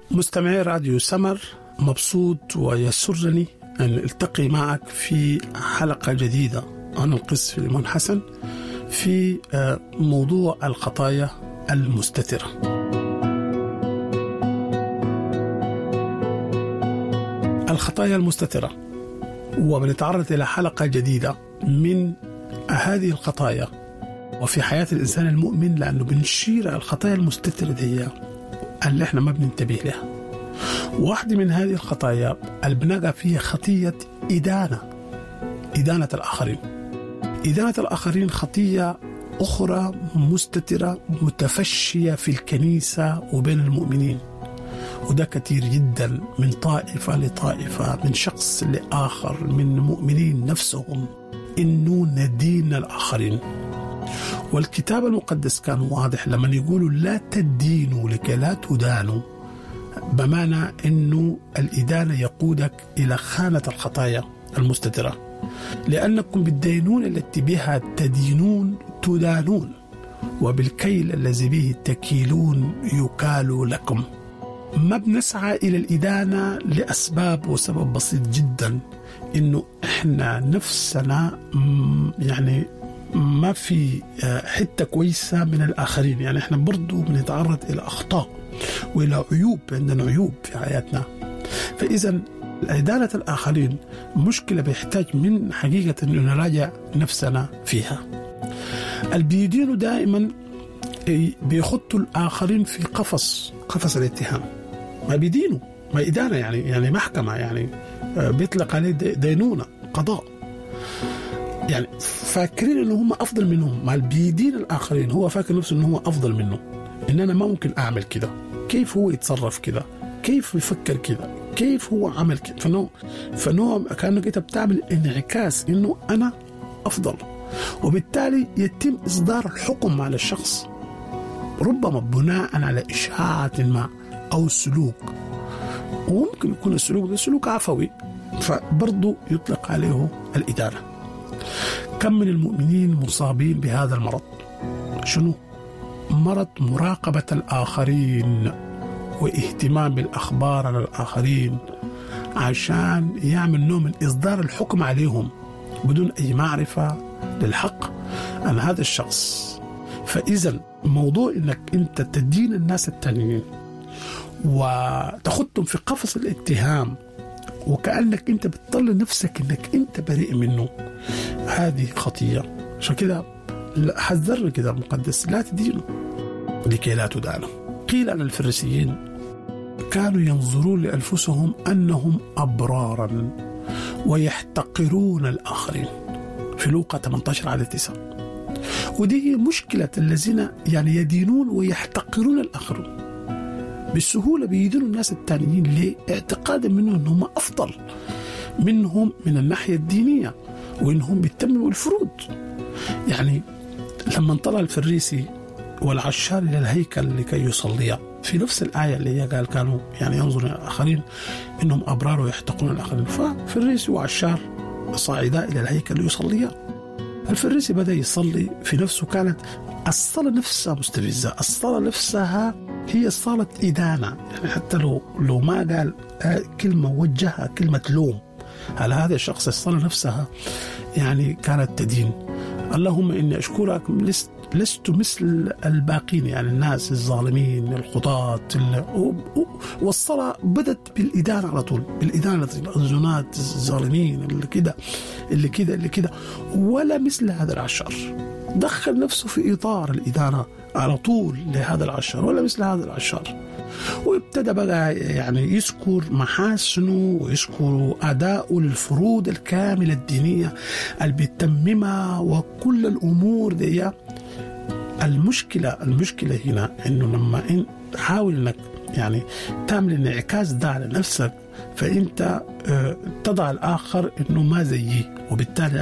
مستمعي راديو سمر مبسوط ويسرني أن التقي معك في حلقة جديدة عن القس فيليمون حسن في موضوع الخطايا المستترة الخطايا المستترة وبنتعرض إلى حلقة جديدة من هذه الخطايا وفي حياة الإنسان المؤمن لأنه بنشير الخطايا المستترة دي اللي احنا ما بننتبه لها واحدة من هذه الخطايا اللي بنقع فيها خطية إدانة إدانة الآخرين إدانة الآخرين خطية أخرى مستترة متفشية في الكنيسة وبين المؤمنين وده كثير جدا من طائفة لطائفة من شخص لآخر من مؤمنين نفسهم إنه ندين الآخرين والكتاب المقدس كان واضح لما يقولوا لا تدينوا لكي لا تدانوا بمعنى انه الادانه يقودك الى خانه الخطايا المستتره لانكم بالدينون التي بها تدينون تدانون وبالكيل الذي به تكيلون يكال لكم ما بنسعى الى الادانه لاسباب وسبب بسيط جدا انه احنا نفسنا يعني ما في حته كويسه من الاخرين يعني احنا برضو بنتعرض الى اخطاء والى عيوب عندنا عيوب في حياتنا فاذا إدانة الآخرين مشكلة بيحتاج من حقيقة أنه نراجع نفسنا فيها البيدينوا دائما بيخطوا الآخرين في قفص قفص الاتهام ما بيدينوا ما إدانة يعني يعني محكمة يعني بيطلق عليه دينونة قضاء يعني فاكرين انه هم افضل منهم مع بيدين الاخرين هو فاكر نفسه انه هو افضل منه ان انا ما ممكن اعمل كده كيف هو يتصرف كده كيف يفكر كده كيف هو عمل كده فنوع فنوع كانك انت بتعمل انعكاس انه انا افضل وبالتالي يتم اصدار الحكم على الشخص ربما بناء على اشاعه ما او سلوك وممكن يكون السلوك ده سلوك عفوي فبرضه يطلق عليه الادانه كم من المؤمنين مصابين بهذا المرض شنو مرض مراقبة الآخرين واهتمام بالأخبار على الآخرين عشان يعمل نوع من إصدار الحكم عليهم بدون أي معرفة للحق عن هذا الشخص فإذا موضوع إنك أنت تدين الناس التانيين وتخطهم في قفص الاتهام وكأنك أنت بتطلع نفسك إنك أنت بريء منه هذه خطية عشان كده حذرنا كده المقدس لا تدينوا لكي لا تدانوا قيل عن الفريسيين كانوا ينظرون لأنفسهم أنهم أبرارا ويحتقرون الآخرين في لوقا 18 على 9 ودي هي مشكلة الذين يعني يدينون ويحتقرون الآخرون بالسهولة بيدينوا الناس التانيين ليه؟ اعتقادا منهم أنهم أفضل منهم من الناحية الدينية وانهم بيتمموا الفروض يعني لما طلع الفريسي والعشار الى الهيكل لكي يصليا في نفس الآية اللي هي قال كانوا يعني ينظرون إلى الآخرين إنهم أبرار ويحتقون الآخرين ففريسي وعشار صاعدا إلى الهيكل ليصليا الفريسي بدأ يصلي في نفسه كانت الصلاة نفسها مستفزة الصلاة نفسها هي صلاة إدانة يعني حتى لو لو ما قال كلمة وجهها كلمة لوم على هذا الشخص الصلاة نفسها يعني كانت تدين اللهم إني أشكرك لست, لست مثل الباقين يعني الناس الظالمين الخطاة والصلاة بدت بالإدانة على طول بالإدانة الزنات الظالمين اللي كده اللي كده اللي كده ولا مثل هذا العشر دخل نفسه في إطار الإدانة على طول لهذا العشر ولا مثل هذا العشر وابتدى بقى يعني يذكر محاسنه ويذكر أداؤه للفروض الكاملة الدينية اللي بيتممها وكل الأمور دي المشكلة المشكلة هنا إنه لما إن حاول إنك يعني تعمل انعكاس ده على نفسك فأنت تضع الآخر إنه ما زيي وبالتالي